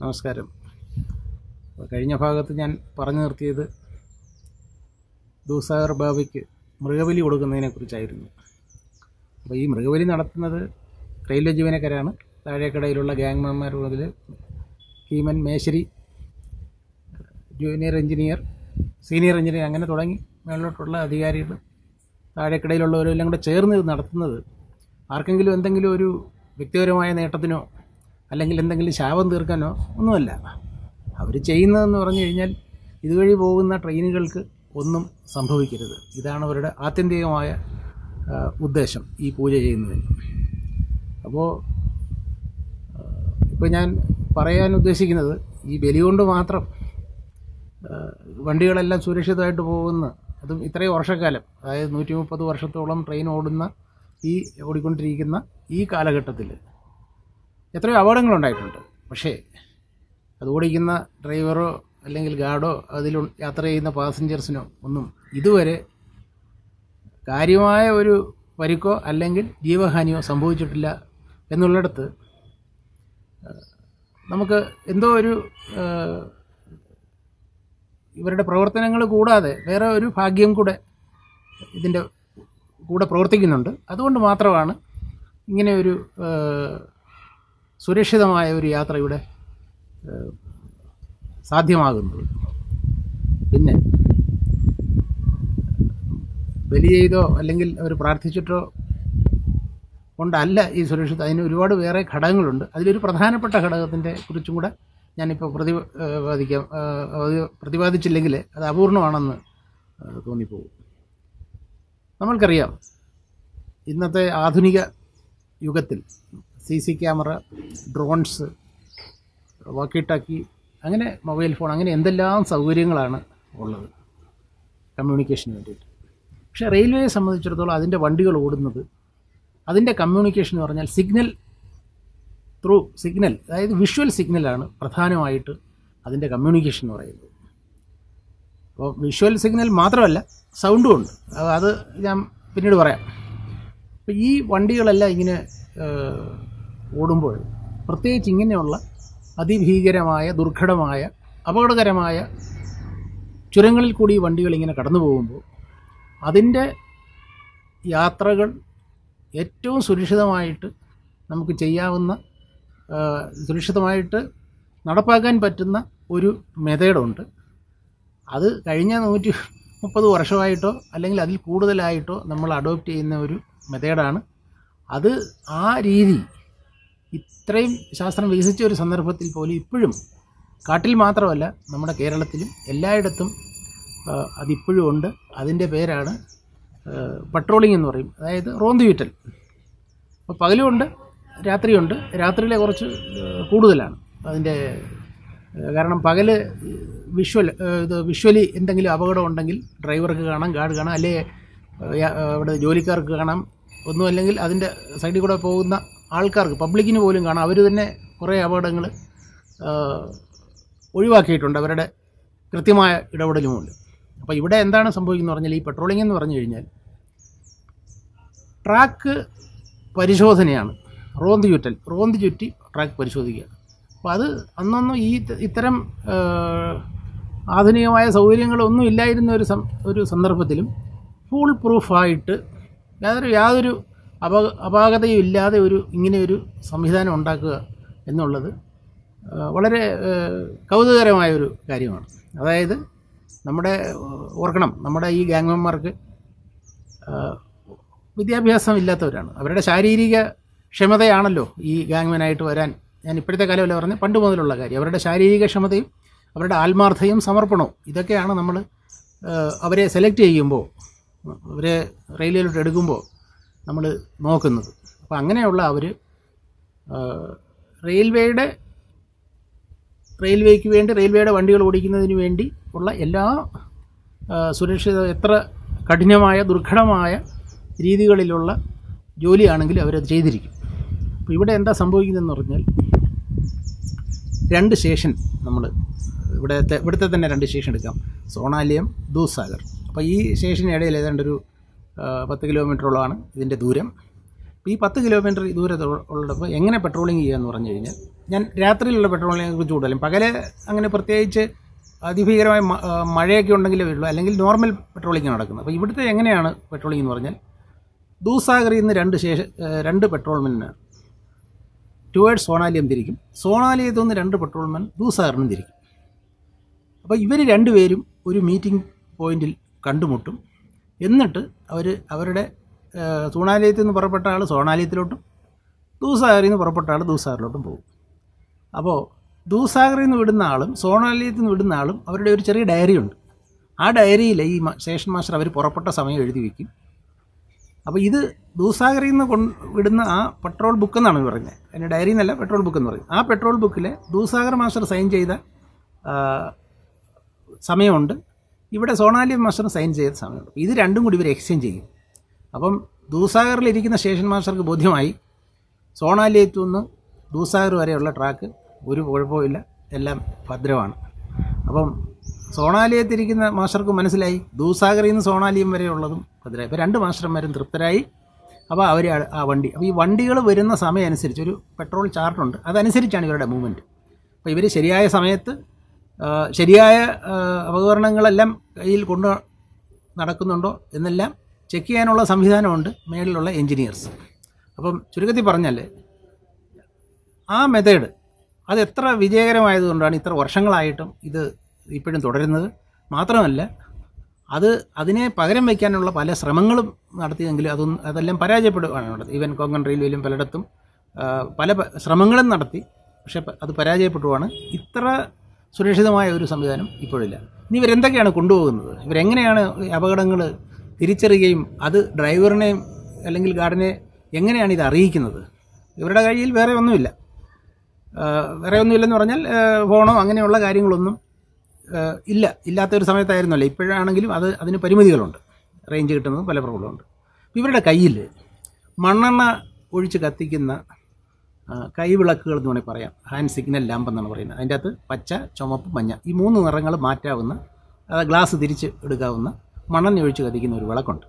നമസ്കാരം അപ്പോൾ കഴിഞ്ഞ ഭാഗത്ത് ഞാൻ പറഞ്ഞു നിർത്തിയത് ദൂസാഗർ ബാബയ്ക്ക് മൃഗബലി കൊടുക്കുന്നതിനെക്കുറിച്ചായിരുന്നു അപ്പോൾ ഈ മൃഗബലി നടത്തുന്നത് റെയിൽവേ ജീവനക്കാരാണ് താഴേക്കടയിലുള്ള ഗ്യാങ് മെമ്പർമാർ മുതൽ കീമൻ മേശരി ജൂനിയർ എഞ്ചിനീയർ സീനിയർ എഞ്ചിനീയർ അങ്ങനെ തുടങ്ങി മേളിലോട്ടുള്ള അധികാരികൾ താഴേക്കടയിലുള്ളവരെല്ലാം കൂടെ ചേർന്ന് ഇത് നടത്തുന്നത് ആർക്കെങ്കിലും എന്തെങ്കിലും ഒരു വ്യക്തിപരമായ നേട്ടത്തിനോ അല്ലെങ്കിൽ എന്തെങ്കിലും ശാപം തീർക്കാനോ ഒന്നുമല്ല അവർ ചെയ്യുന്നതെന്ന് പറഞ്ഞു കഴിഞ്ഞാൽ ഇതുവഴി പോകുന്ന ട്രെയിനുകൾക്ക് ഒന്നും സംഭവിക്കരുത് ഇതാണ് അവരുടെ ആത്യന്തികമായ ആ, ഉദ്ദേശം ഈ പൂജ ചെയ്യുന്നതിന് അപ്പോൾ ഇപ്പോൾ ഞാൻ പറയാൻ ഉദ്ദേശിക്കുന്നത് ഈ ബലി കൊണ്ട് മാത്രം ആ, വണ്ടികളെല്ലാം സുരക്ഷിതമായിട്ട് പോകുന്ന അതും ഇത്രയും വർഷക്കാലം അതായത് നൂറ്റി മുപ്പത് വർഷത്തോളം ട്രെയിൻ ഓടുന്ന ഈ ഓടിക്കൊണ്ടിരിക്കുന്ന ഈ കാലഘട്ടത്തിൽ എത്രയോ അപകടങ്ങളുണ്ടായിട്ടുണ്ട് പക്ഷേ അത് ഓടിക്കുന്ന ഡ്രൈവറോ അല്ലെങ്കിൽ ഗാർഡോ അതിൽ യാത്ര ചെയ്യുന്ന പാസഞ്ചേഴ്സിനോ ഒന്നും ഇതുവരെ കാര്യമായ ഒരു പരിക്കോ അല്ലെങ്കിൽ ജീവഹാനിയോ സംഭവിച്ചിട്ടില്ല എന്നുള്ളിടത്ത് ഏഹ്, നമുക്ക് എന്തോ ഒരു ഏഹ്, ഇവരുടെ പ്രവർത്തനങ്ങൾ കൂടാതെ വേറെ ഒരു ഭാഗ്യം കൂടെ ഇതിൻ്റെ കൂടെ പ്രവർത്തിക്കുന്നുണ്ട് അതുകൊണ്ട് മാത്രമാണ് ഇങ്ങനെ ഒരു ഏഹ്, സുരക്ഷിതമായ ഒരു യാത്ര ഇവിടെ ഏഹ്, സാധ്യമാകുന്നത് പിന്നെ ബലി ചെയ്തോ അല്ലെങ്കിൽ അവർ പ്രാർത്ഥിച്ചിട്ടോ കൊണ്ടല്ല ഈ സുരക്ഷിത അതിന് ഒരുപാട് വേറെ ഘടകങ്ങളുണ്ട് അതിലൊരു പ്രധാനപ്പെട്ട ഘടകത്തിൻ്റെ കുറിച്ചും കൂടെ ഞാനിപ്പോൾ പ്രതി ഏഹ് വാദിക്കാം ഏഹ് അത് പ്രതിപാദിച്ചില്ലെങ്കിൽ അത് അപൂർണമാണെന്ന് ഏഹ് തോന്നിപ്പോകും നമ്മൾക്കറിയാം ഇന്നത്തെ ആധുനിക യുഗത്തിൽ സി സി ക്യാമറ ഡ്രോൺസ് വാക്കി ടാക്കി അങ്ങനെ മൊബൈൽ ഫോൺ അങ്ങനെ എന്തെല്ലാം സൗകര്യങ്ങളാണ് ഉള്ളത് കമ്മ്യൂണിക്കേഷന് വേണ്ടിയിട്ട് പക്ഷേ റെയിൽവേയെ സംബന്ധിച്ചിടത്തോളം അതിൻ്റെ വണ്ടികൾ ഓടുന്നത് അതിൻ്റെ കമ്മ്യൂണിക്കേഷൻ എന്ന് പറഞ്ഞാൽ സിഗ്നൽ ത്രൂ സിഗ്നൽ അതായത് വിഷ്വൽ സിഗ്നലാണ് പ്രധാനമായിട്ട് അതിൻ്റെ കമ്മ്യൂണിക്കേഷൻ എന്ന് പറയുന്നത് അപ്പോൾ വിഷ്വൽ സിഗ്നൽ മാത്രമല്ല സൗണ്ടും ഉണ്ട് അത് അത് ഞാൻ പിന്നീട് പറയാം അപ്പോൾ ഈ വണ്ടികളെല്ലാം ഇങ്ങനെ ഏഹ്, ഓടുമ്പോൾ പ്രത്യേകിച്ച് ഇങ്ങനെയുള്ള അതിഭീകരമായ ദുർഘടമായ അപകടകരമായ ചുരങ്ങളിൽ കൂടി ഈ വണ്ടികൾ ഇങ്ങനെ കടന്നു പോകുമ്പോൾ അതിൻ്റെ യാത്രകൾ ഏറ്റവും സുരക്ഷിതമായിട്ട് നമുക്ക് ചെയ്യാവുന്ന ആ, സുരക്ഷിതമായിട്ട് നടപ്പാക്കാൻ പറ്റുന്ന ഒരു മെത്തേഡുണ്ട് അത് കഴിഞ്ഞ നൂറ്റി മുപ്പത് വർഷമായിട്ടോ അല്ലെങ്കിൽ അതിൽ കൂടുതലായിട്ടോ നമ്മൾ അഡോപ്റ്റ് ചെയ്യുന്ന ഒരു മെത്തേഡാണ് അത് ആ രീതി ഇത്രയും ശാസ്ത്രം വികസിച്ച ഒരു സന്ദർഭത്തിൽ പോലും ഇപ്പോഴും കാട്ടിൽ മാത്രമല്ല നമ്മുടെ കേരളത്തിലും എല്ലായിടത്തും ആ, അതിപ്പോഴും ഉണ്ട് അതിൻ്റെ പേരാണ് പട്രോളിംഗ് എന്ന് പറയും അതായത് റോന്തു ചുറ്റൽ അപ്പോൾ പകലുമുണ്ട് രാത്രിയുണ്ട് രാത്രിയിലെ കുറച്ച് ഏഹ്, കൂടുതലാണ് അതിൻ്റെ ഏഹ്, കാരണം പകല് വിഷ്വൽ ഏഹ്, ഇത് വിഷ്വലി എന്തെങ്കിലും അപകടം ഉണ്ടെങ്കിൽ ഡ്രൈവർക്ക് കാണാം ഗാർഡ് കാണാം അല്ലേ ഏഹ്, യാ- ഏഹ്, അവിടെ ജോലിക്കാർക്ക് കാണാം ഒന്നും അല്ലെങ്കിൽ അതിൻ്റെ സൈഡിൽ കൂടെ പോകുന്ന ആൾക്കാർക്ക് പബ്ലിക്കിന് പോലും കാണാം അവർ തന്നെ കുറേ അപകടങ്ങൾ ഒഴിവാക്കിയിട്ടുണ്ട് അവരുടെ കൃത്യമായ ഇടപെടലുമുണ്ട് അപ്പോൾ ഇവിടെ എന്താണ് സംഭവിക്കുന്നത് പറഞ്ഞാൽ ഈ പെട്രോളിംഗ് എന്ന് പറഞ്ഞു കഴിഞ്ഞാൽ ട്രാക്ക് പരിശോധനയാണ് റോന്ത് ചുറ്റൽ റോന്ത് ചുറ്റി ട്രാക്ക് പരിശോധിക്കുക അപ്പോൾ അത് അന്നൊന്നും ഈ ത- ഇത്തരം ആ, ആധുനികമായ സൗകര്യങ്ങളൊന്നും ഇല്ലായിരുന്ന ഒരു സം ഒരു സന്ദർഭത്തിലും ഫുൾ പ്രൂഫായിട്ട് യാതൊരു യാതൊരു അപ അപാകതയും ഇല്ലാതെ ഒരു ഇങ്ങനെ ഒരു സംവിധാനം ഉണ്ടാക്കുക എന്നുള്ളത് ആ, വളരെ ആ, കൗതുകകരമായ ഒരു കാര്യമാണ് അതായത് നമ്മുടെ ആ, ഓർക്കണം നമ്മുടെ ഈ ഗാങ്മന്മാർക്ക് വിദ്യാഭ്യാസം ഇല്ലാത്തവരാണ് അവരുടെ ശാരീരിക ക്ഷമതയാണല്ലോ ഈ ഗാങ്മാനായിട്ട് വരാൻ ഞാൻ ഇപ്പോഴത്തെ കാലമല്ല പറഞ്ഞത് പണ്ട് മുതലുള്ള കാര്യം അവരുടെ ശാരീരിക ക്ഷമതയും അവരുടെ ആത്മാർത്ഥയും സമർപ്പണവും ഇതൊക്കെയാണ് നമ്മൾ അവരെ സെലക്ട് ചെയ്യുമ്പോൾ അവരെ റെയിൽവേയിലോട്ട് എടുക്കുമ്പോൾ നമ്മൾ നോക്കുന്നത് അപ്പോൾ അങ്ങനെയുള്ള അവർ റെയിൽവേയുടെ റെയിൽവേക്ക് വേണ്ടി റെയിൽവേയുടെ വണ്ടികൾ ഓടിക്കുന്നതിന് വേണ്ടി ഉള്ള എല്ലാ ആ, സുരക്ഷിത എത്ര കഠിനമായ ദുർഘടമായ രീതികളിലുള്ള ജോലിയാണെങ്കിലും അവരത് ചെയ്തിരിക്കും അപ്പോൾ ഇവിടെ എന്താ സംഭവിക്കുന്നതെന്ന് പറഞ്ഞാൽ രണ്ട് സ്റ്റേഷൻ നമ്മൾ ഇവിടുത്തെ ഇവിടുത്തെ തന്നെ രണ്ട് സ്റ്റേഷൻ എടുക്കാം സോണാലയം ദൂസാഗർ അപ്പോൾ ഈ സ്റ്റേഷന് ഇടയിൽ ഏതാണ്ട് ഒരു ആ, പത്ത് കിലോമീറ്ററോളമാണ് ഇതിൻ്റെ ദൂരം അപ്പോൾ ഈ പത്ത് കിലോമീറ്റർ ദൂരത്ത് ഉള്ളപ്പോൾ എങ്ങനെ പെട്രോളിങ് ചെയ്യുക എന്ന് പറഞ്ഞു കഴിഞ്ഞാൽ ഞാൻ രാത്രിയിലുള്ള പെട്രോളിങ്ങിനെ കുറിച്ച് കൂടുതലും പകല് അങ്ങനെ പ്രത്യേകിച്ച് അതിഭീകരമായ മ- ആ, മഴയൊക്കെ ഉണ്ടെങ്കിലേ വരുള്ളൂ അല്ലെങ്കിൽ നോർമൽ പെട്രോളിങ് നടക്കുന്നത് അപ്പോൾ ഇവിടുത്തെ എങ്ങനെയാണ് പെട്രോളിംഗ് എന്ന് പറഞ്ഞാൽ ദൂസാഗറിൽ നിന്ന് രണ്ട് ശേഷ ആ, രണ്ട് പെട്രോൾമെന്റിന് ടുവേർഡ് സോണാലിയം തിരിക്കും സോണാലിയത്തു നിന്ന് രണ്ട് പെട്രോൾമെൻ ദൂസാഗറിനും തിരിക്കും അപ്പോൾ ഇവർ രണ്ടുപേരും ഒരു മീറ്റിംഗ് പോയിന്റിൽ കണ്ടുമുട്ടും എന്നിട്ട് അവർ അവരുടെ ആ, സോണാലയത്തിൽ നിന്ന് പുറപ്പെട്ട ആൾ സോണാലയത്തിലോട്ടും ദൂസാഗറിൽ നിന്ന് പുറപ്പെട്ട ആൾ ദൂസാഗറിലോട്ടും പോകും അപ്പോൾ ദൂസാഗറിൽ നിന്ന് വിടുന്ന ആളും സോണാലയത്തിൽ നിന്ന് വിടുന്ന ആളും അവരുടെ ഒരു ചെറിയ ഡയറി ഉണ്ട് ആ ഡയറിയിൽ ഈ മ- സ്റ്റേഷൻ മാസ്റ്റർ അവർ പുറപ്പെട്ട സമയം എഴുതി വയ്ക്കും അപ്പോൾ ഇത് ദൂസാഗറിൽ നിന്ന് കൊണ്ട് വിടുന്ന ആ പെട്രോൾ ബുക്ക് എന്നാണ് പറയുന്നത് അതിൻ്റെ ഡയറി എന്നല്ല പെട്രോൾ ബുക്ക് എന്ന് പറയും ആ പെട്രോൾ ബുക്കിൽ ദൂസാഗർ മാസ്റ്റർ സൈൻ ചെയ്ത ആ, സമയമുണ്ട് ഇവിടെ സോണാലി മാസ്റ്റർ സൈൻ ചെയ്ത സമയമുണ്ട് ഇത് രണ്ടും കൂടി ഇവർ എക്സ്ചേഞ്ച് ചെയ്യും അപ്പം ദൂസാഗറിൽ ഇരിക്കുന്ന സ്റ്റേഷൻ മാസ്റ്റർക്ക് ബോധ്യമായി സോണാലിയത്തു നിന്ന് ദൂസാഗർ വരെയുള്ള ട്രാക്ക് ഒരു കുഴപ്പമില്ല എല്ലാം ഭദ്രമാണ് അപ്പം സോണാലിയത്തിരിക്കുന്ന മാസ്റ്റർക്ക് മനസ്സിലായി ദൂസാഗറിൽ നിന്ന് സോണാലിയം വരെയുള്ളതും ഭദ്രമായി ഇപ്പോൾ രണ്ട് മാസ്റ്റർമാരും തൃപ്തരായി അപ്പോൾ അവർ ആ വണ്ടി അപ്പോൾ ഈ വണ്ടികൾ വരുന്ന സമയം അനുസരിച്ച് ഒരു പെട്രോൾ ചാർട്ടുണ്ട് അതനുസരിച്ചാണ് ഇവരുടെ മൂവ്മെൻറ്റ് അപ്പോൾ ഇവർ ശരിയായ സമയത്ത് ആ, ശരിയായ ആ, ഉപകരണങ്ങളെല്ലാം കയ്യിൽ കൊണ്ട് നടക്കുന്നുണ്ടോ എന്നെല്ലാം ചെക്ക് ചെയ്യാനുള്ള സംവിധാനമുണ്ട് മേളിലുള്ള എൻജിനീയേഴ്സ് അപ്പം ചുരുക്കത്തിൽ പറഞ്ഞാൽ ആ മെത്തേഡ് അത് എത്ര വിജയകരമായതുകൊണ്ടാണ് ഇത്ര വർഷങ്ങളായിട്ടും ഇത് ഇപ്പോഴും തുടരുന്നത് മാത്രമല്ല അത് അതിനെ പകരം വയ്ക്കാനുള്ള പല ശ്രമങ്ങളും നടത്തിയെങ്കിലും അതൊന്നും അതെല്ലാം പരാജയപ്പെടുകയാണ് നടത്തി ഈവൻ കൊങ്കൺ റെയിൽവേയിലും പലയിടത്തും ആ, പല പ- ശ്രമങ്ങളും നടത്തി പക്ഷെ പ- അത് പരാജയപ്പെട്ടുവാണ് ഇത്ര സുരക്ഷിതമായ ഒരു സംവിധാനം ഇപ്പോഴില്ല ഇനി ഇവരെന്തൊക്കെയാണ് കൊണ്ടുപോകുന്നത് ഇവരെങ്ങനെയാണ് ഈ അപകടങ്ങൾ തിരിച്ചറിയുകയും അത് ഡ്രൈവറിനെയും അല്ലെങ്കിൽ ഗാർഡിനെ എങ്ങനെയാണ് ഇത് അറിയിക്കുന്നത് ഇവരുടെ കയ്യിൽ വേറെ ഒന്നുമില്ല ആ, വേറെ ഒന്നുമില്ലെന്ന് പറഞ്ഞാൽ ആ, ഫോണോ അങ്ങനെയുള്ള കാര്യങ്ങളൊന്നും ആ, ഇല്ല ഇല്ലാത്ത ഒരു സമയത്തായിരുന്നല്ലോ ഇപ്പോഴാണെങ്കിലും അത് അതിന് പരിമിതികളുണ്ട് റേഞ്ച് കിട്ടുന്നത് പല പ്രോബ്ലമുണ്ട് ഇവരുടെ കയ്യിൽ മണ്ണെണ്ണ ഒഴിച്ച് കത്തിക്കുന്ന ആ, കൈവിളക്കുകൾ എന്ന് വേണമെങ്കിൽ പറയാം ഹാൻഡ് സിഗ്നൽ ലാമ്പ് എന്നാണ് പറയുന്നത് അതിൻ്റെ അകത്ത് പച്ച ചുമപ്പ് മഞ്ഞ ഈ മൂന്ന് നിറങ്ങൾ മാറ്റാവുന്ന അത് ഗ്ലാസ് തിരിച്ച് എടുക്കാവുന്ന മണ്ണെണ്ണ ഒഴിച്ച് കത്തിക്കുന്ന ഒരു വിളക്കുണ്ട്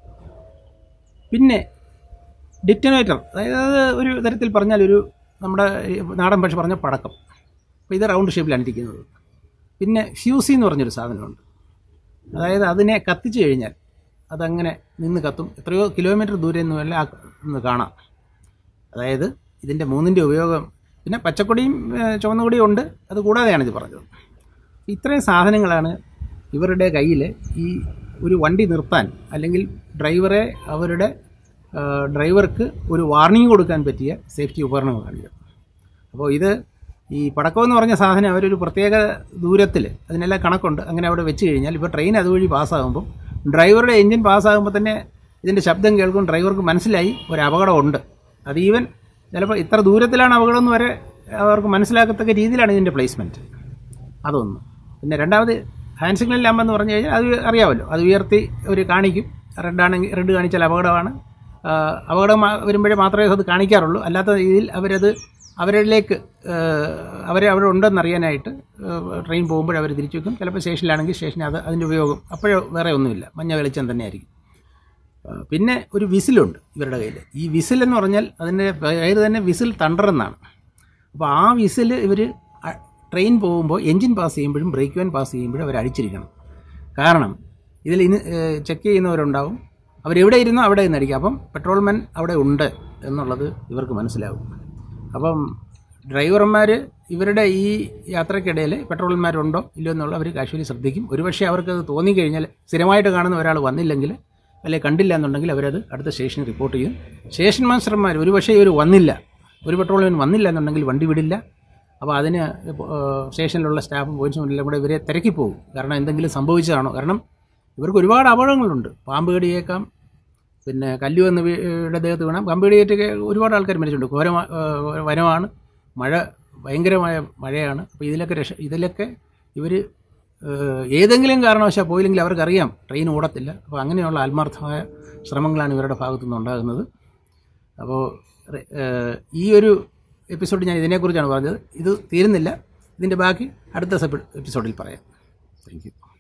പിന്നെ ഡിറ്റനേറ്റർ അതായത് ഒരു തരത്തിൽ പറഞ്ഞാൽ ഒരു നമ്മുടെ ഈ നാടൻ ഭാഷ പറഞ്ഞ പടക്കം അപ്പോൾ ഇത് റൗണ്ട് ഷേപ്പിലാണ് ഇരിക്കുന്നത് പിന്നെ ഫ്യൂസി എന്ന് പറഞ്ഞൊരു സാധനമുണ്ട് അതായത് അതിനെ കത്തിച്ച് കഴിഞ്ഞാൽ അതങ്ങനെ നിന്ന് കത്തും എത്രയോ കിലോമീറ്റർ ദൂരെ നിന്ന് വല്ല ആ നിന്ന് കാണാം അതായത് ഇതിൻ്റെ മൂന്നിൻ്റെ ഉപയോഗം പിന്നെ പച്ചക്കൊടിയും ഏഹ്, ചുവന്ന കൊടിയും ഉണ്ട് അത് കൂടാതെയാണ് ഇത് പറഞ്ഞത് ഇത്രയും സാധനങ്ങളാണ് ഇവരുടെ കയ്യിൽ ഈ ഒരു വണ്ടി നിർത്താൻ അല്ലെങ്കിൽ ഡ്രൈവറെ അവരുടെ ആ, ഡ്രൈവർക്ക് ഒരു വാർണിംഗ് കൊടുക്കാൻ പറ്റിയ സേഫ്റ്റി ഉപകരണങ്ങളാണിത് അപ്പോൾ ഇത് ഈ പടക്കം എന്ന് പറഞ്ഞ സാധനം അവരൊരു പ്രത്യേക ദൂരത്തിൽ അതിനെല്ലാം കണക്കുണ്ട് അങ്ങനെ അവിടെ വെച്ച് കഴിഞ്ഞാൽ ഇപ്പോൾ ട്രെയിൻ അതുവഴി പാസ്സാകുമ്പം ഡ്രൈവറുടെ എൻജിൻ പാസ്സാകുമ്പോൾ തന്നെ ഇതിൻ്റെ ശബ്ദം കേൾക്കും ഡ്രൈവർക്ക് മനസ്സിലായി ഒരു അപകടമുണ്ട് അത് ഈവൻ ചിലപ്പോൾ ഇത്ര ദൂരത്തിലാണ് അപകടം എന്ന് വരെ അവർക്ക് മനസ്സിലാക്കത്തക്ക രീതിയിലാണ് ഇതിൻ്റെ പ്ലേസ്മെൻറ്റ് അതൊന്ന് പിന്നെ രണ്ടാമത് ഹാൻഡ് സിഗ്നൽ ലാമ്പ് എന്ന് പറഞ്ഞു കഴിഞ്ഞാൽ അത് അറിയാമല്ലോ അത് ഉയർത്തി അവർ കാണിക്കും റെഡ് ആണെങ്കിൽ റെഡ് കാണിച്ചാൽ അപകടമാണ് ആ, അപകടം മാ- വരുമ്പോഴേ മാത്രമേ അത് കാണിക്കാറുള്ളൂ അല്ലാത്ത രീതിയിൽ അവരത് അവരിലേക്ക് അവർ അവിടെ ഉണ്ടെന്നറിയാനായിട്ട് ട്രെയിൻ പോകുമ്പോൾ അവർ തിരിച്ചു വെക്കും ചിലപ്പോൾ സ്റ്റേഷനിലാണെങ്കിൽ സ്റ്റേഷനിൽ അത് അതിൻ്റെ ഉപയോഗം അപ്പോഴോ വേറെ ഒന്നുമില്ല മഞ്ഞ വെളിച്ചം തന്നെയായിരിക്കും ആ, പിന്നെ ഒരു വിസിലുണ്ട് ഇവരുടെ കയ്യിൽ ഈ വിസിൽ എന്ന് പറഞ്ഞാൽ അതിൻ്റെ പേര് തന്നെ വിസിൽ തണ്ടർ എന്നാണ് അപ്പോൾ ആ വിസിൽ ഇവർ ട്രെയിൻ പോകുമ്പോൾ എൻജിൻ പാസ് ചെയ്യുമ്പോഴും ബ്രേക്ക് വാൻ പാസ് ചെയ്യുമ്പോഴും അവർ അടിച്ചിരിക്കണം കാരണം ഇതിൽ ഇന്ന് ചെക്ക് ചെയ്യുന്നവരുണ്ടാവും അവരെവിടെ ഇരുന്നോ അവിടെ നിന്ന് അടിക്കും അപ്പം പെട്രോൾമാൻ അവിടെ ഉണ്ട് എന്നുള്ളത് ഇവർക്ക് മനസ്സിലാവും അപ്പം ഡ്രൈവർമാർ ഇവരുടെ ഈ യാത്രക്കിടയിൽ പെട്രോൾമാരുണ്ടോ ഇല്ലയോ എന്നുള്ള അവർ കാശ്വലി ശ്രദ്ധിക്കും ഒരുപക്ഷെ അവർക്കത് തോന്നിക്കഴിഞ്ഞാൽ സ്ഥിരമായിട്ട് കാണുന്ന ഒരാൾ വന്നില്ലെങ്കിൽ അല്ലെങ്കിൽ കണ്ടില്ല എന്നുണ്ടെങ്കിൽ അവരത് അടുത്ത സ്റ്റേഷനിൽ റിപ്പോർട്ട് ചെയ്യും സ്റ്റേഷൻ മാസ്റ്റർമാർ ഒരുപക്ഷെ ഇവർ വന്നില്ല ഒരു പെട്രോൾമാൻ വന്നില്ല എന്നുണ്ടെങ്കിൽ വണ്ടി വിടില്ല അപ്പോൾ അതിന് ഇപ്പോ, ഏഹ്, സ്റ്റേഷനിലുള്ള സ്റ്റാഫും പോലീസും എല്ലാം കൂടെ ഇവരെ തിരക്കി പോകും കാരണം എന്തെങ്കിലും സംഭവിച്ചതാണോ കാരണം ഇവർക്ക് ഒരുപാട് അപകടങ്ങളുണ്ട് പാമ്പ് കടിയേക്കാം പിന്നെ കല്ല് വന്ന് വീടെ ദേഹത്ത് വീണാം പാമ്പ് കടിയേറ്റൊക്കെ ഒരുപാട് ആൾക്കാർ മരിച്ചിട്ടുണ്ട് ഘോരമാ ഏഹ്, വനമാണ് മഴ ഭയങ്കരമായ മഴയാണ് അപ്പോൾ ഇതിലൊക്കെ രക്ഷ ഇതിലൊക്കെ ഇവർ ഏതെങ്കിലും കാരണവശാൽ പോയില്ലെങ്കിൽ അവർക്കറിയാം ട്രെയിൻ ഓടത്തില്ല അപ്പോൾ അങ്ങനെയുള്ള ആത്മാർത്ഥമായ ശ്രമങ്ങളാണ് ഇവരുടെ ഭാഗത്തു നിന്നുണ്ടാകുന്നത് അപ്പോൾ റെ- ഏഹ് ഈ ഒരു എപ്പിസോഡ് ഞാൻ ഇതിനെക്കുറിച്ചാണ് പറഞ്ഞത് ഇത് തീരുന്നില്ല ഇതിൻ്റെ ബാക്കി അടുത്ത എപ്പിസോഡിൽ പറയാം താങ്ക് യു